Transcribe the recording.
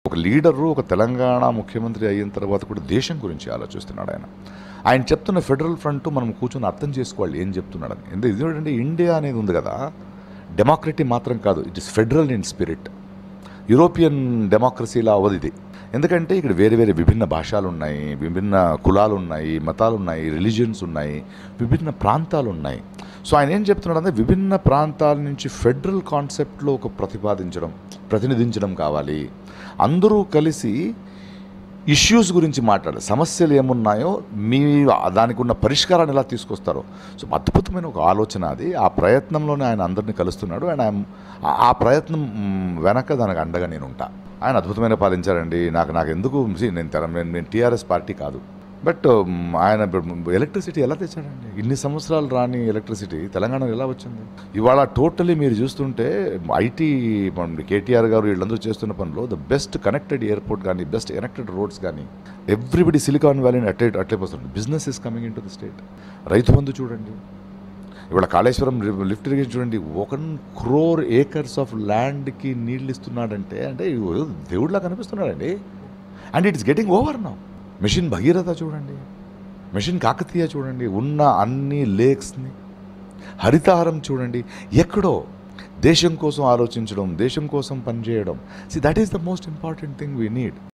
ఒక లీడరు ఒక తెలంగాణ ముఖ్యమంత్రి అయిన తర్వాత కూడా దేశం గురించి ఆలోచిస్తున్నాడు ఆయన ఆయన చెప్తున్న ఫెడరల్ ఫ్రంట్ మనం కూర్చొని అర్థం చేసుకోవాలి ఏం చెప్తున్నాడని ఎందుకంటే ఎందుకంటే ఇండియా అనేది ఉంది కదా డెమోక్రటీ మాత్రం కాదు it is federal in spirit European డెమోక్రసీలా అవ్వదు ఇది ఎందుకంటే ఇక్కడ వేరే వేరే విభిన్న భాషలు ఉన్నాయి విభిన్న కులాలు ఉన్నాయి మతాలు ఉన్నాయి రిలీజియన్స్ ఉన్నాయి విభిన్న ప్రాంతాలు ఉన్నాయి సో ఆయన ఏం చెప్తున్నాడంటే విభిన్న ప్రాంతాల నుంచి ఫెడరల్ కాన్సెప్ట్లో ఒక ప్రతిపాదించడం ప్రతినిధించడం కావాలి అందరూ కలిసి ఇష్యూస్ గురించి మాట్లాడాలి సమస్యలు ఏమున్నాయో మీ దానికి ఉన్న పరిష్కారాన్ని ఎలా తీసుకొస్తారో సో అద్భుతమైన ఒక ఆలోచన అది ఆ ప్రయత్నంలోనే ఆయన అందరినీ కలుస్తున్నాడు అండ్ ఆయన ఆ- ఆ ప్రయత్నం మ్, వెనక దానికి అండగా నేను ఉంటా ఆయన అద్భుతమైన పాలించారండి నాకు నాకు ఎందుకు see, నేను తెర- నేను నేను టీఆర్ఎస్ పార్టీ కాదు బట్ మ్, ఆయన ఎలక్ట్రిసిటీ ఎలా తెచ్చాడండి ఇన్ని సంవత్సరాలు రాని ఎలక్ట్రిసిటీ తెలంగాణలో ఎలా వచ్చింది ఇవాళ టోటలీ మీరు చూస్తుంటే ఐటీ కేటీఆర్ గారు వీళ్ళందరూ చేస్తున్న పనిలో ద బెస్ట్ కనెక్టెడ్ ఎయిర్పోర్ట్ కానీ బెస్ట్ కనెక్టెడ్ రోడ్స్ కానీ ఎవ్రీబడి సిలికాన్ వ్యాలీని అట్లే అట్లే పోతుంది business is coming into the state Rythu Bandhu చూడండి ఇవాళ కాళేశ్వరం రి- లిఫ్ట్ ఇరిగేషన్ చూడండి వన్ క్రోర్ ఏకర్స్ ఆఫ్ ల్యాండ్కి నీళ్ళు ఇస్తున్నాడంటే అంటే ఇగో దేవుడిలా కనిపిస్తున్నాడండి అండ్ ఇట్స్ గెటింగ్ ఓవర్ నా మిషన్ భగీరథ చూడండి మిషన్ కాకతీయ చూడండి ఉన్న అన్ని లేక్స్ని హరితహారం చూడండి ఎక్కడో దేశం కోసం ఆలోచించడం దేశం కోసం పనిచేయడం see that is the most important thing we need